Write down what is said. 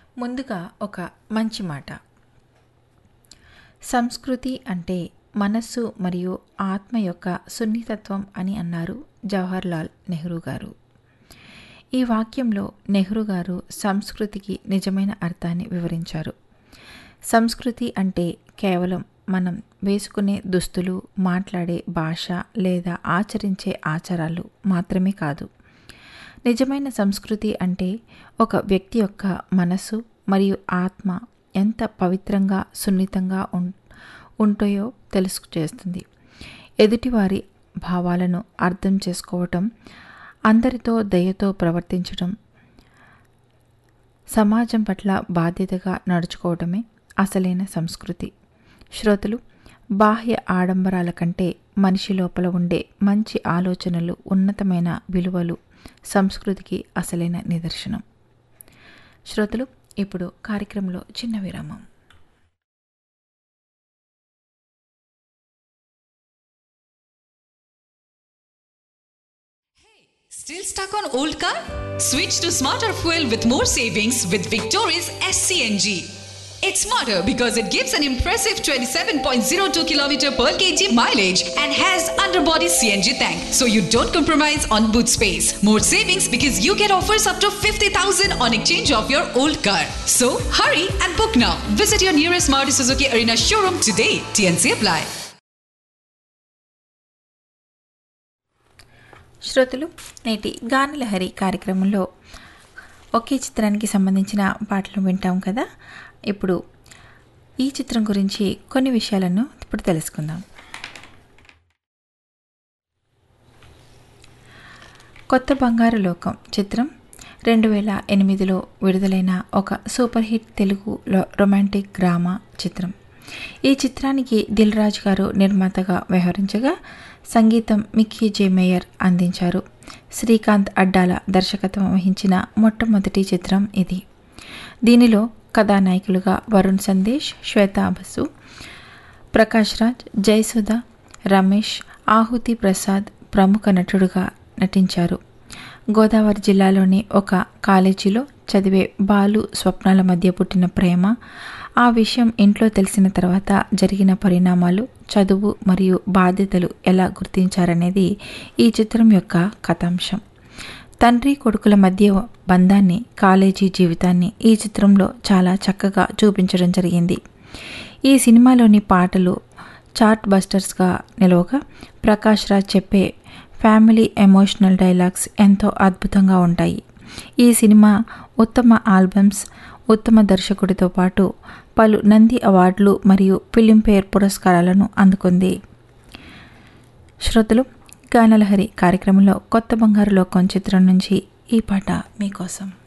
ముందుగా ఒక మంచి మాట సంస్కృతి అంటే మనస్సు మరియు ఆత్మ యొక్క సున్నితత్వం అని అన్నారు జవహర్లాల్ నెహ్రూ గారు ఈ వాక్యంలో నెహ్రూ గారు సంస్కృతికి నిజమైన అర్థాన్ని వివరించారు సంస్కృతి అంటే కేవలం మనం వేసుకునే దుస్తులు మాట్లాడే భాష లేదా ఆచరించే ఆచారాలు మాత్రమే కాదు నిజమైన సంస్కృతి అంటే ఒక వ్యక్తి యొక్క మనసు మరియు ఆత్మ ఎంత పవిత్రంగా సున్నితంగా ఉం ఉంటాయో తెలుసు చేస్తుంది ఎదుటివారి భావాలను అర్థం చేసుకోవటం అందరితో దయతో ప్రవర్తించడం సమాజం పట్ల బాధ్యతగా నడుచుకోవడమే అసలైన సంస్కృతి శ్రోతలు బాహ్య ఆడంబరాల కంటే మనిషి లోపల ఉండే మంచి ఆలోచనలు ఉన్నతమైన విలువలు సంస్కృతికి అసలైన నిదర్శనం శ్రోతలు ఇప్పుడు కార్యక్రమంలో చిన్న విరామం Still stuck on old car? Switch to smarter fuel with more savings with Victoria's SCNG. It's smarter because it gives an impressive 27.02 km per kg mileage and has underbody CNG tank, so you don't compromise on boot space. More savings because you get offers up to 50,000 on exchange of your old car. So hurry and book now. Visit your nearest Maruti Suzuki Arena showroom today. TNC apply. శ్రోతలు నేటి గానలహరి కార్యక్రమంలో ఒకే చిత్రానికి సంబంధించిన పాటలు వింటాం కదా ఇప్పుడు ఈ చిత్రం గురించి కొన్ని విషయాలను ఇప్పుడు తెలుసుకుందాం కొత్త బంగారు లోకం చిత్రం రెండు వేల ఎనిమిదిలో విడుదలైన ఒక సూపర్ హిట్ తెలుగు లో- రొమాంటిక్ డ్రామా చిత్రం ఈ చిత్రానికి దిల్ రాజు గారు నిర్మాతగా వ్యవహరించగా సంగీతం మిక్కీ జే మేయర్ అందించారు శ్రీకాంత్ అడ్డాల దర్శకత్వం వహించిన మొట్టమొదటి చిత్రం ఇది దీనిలో కథానాయకులుగా వరుణ్ సందేశ్ శ్వేతా బసు ప్రకాష్ రాజ్ జయసుధ రమేష్ ఆహుతి ప్రసాద్ ప్రముఖ నటుడుగా నటించారు గోదావరి జిల్లాలోని ఒక కాలేజీలో చదివే బాలు స్వప్నాల మధ్య పుట్టిన ప్రేమ ఆ విషయం ఇంట్లో తెలిసిన తర్వాత జరిగిన పరిణామాలు చదువు మరియు బాధ్యతలు ఎలా గుర్తించారనేది ఈ చిత్రం యొక్క కథాంశం తండ్రి కొడుకుల మధ్య బంధాన్ని కాలేజీ జీవితాన్ని ఈ చిత్రంలో చాలా చక్కగా చూపించడం జరిగింది ఈ సినిమాలోని పాటలు చార్ట్ బస్టర్స్గా నిలవగా ప్రకాష్ రాజ్ చెప్పే ఫ్యామిలీ ఎమోషనల్ డైలాగ్స్ ఎంతో అద్భుతంగా ఉంటాయి ఈ సినిమా ఉత్తమ ఆల్బమ్స్ ఉత్తమ దర్శకుడితో పాటు పలు నంది అవార్డులు మరియు ఫిలింఫేర్ పురస్కారాలను అందుకుంది శ్రోతలు గానలహరి కార్యక్రమంలో కొత్త బంగారు లోకం చిత్రం నుంచి ఈ పాట మీకోసం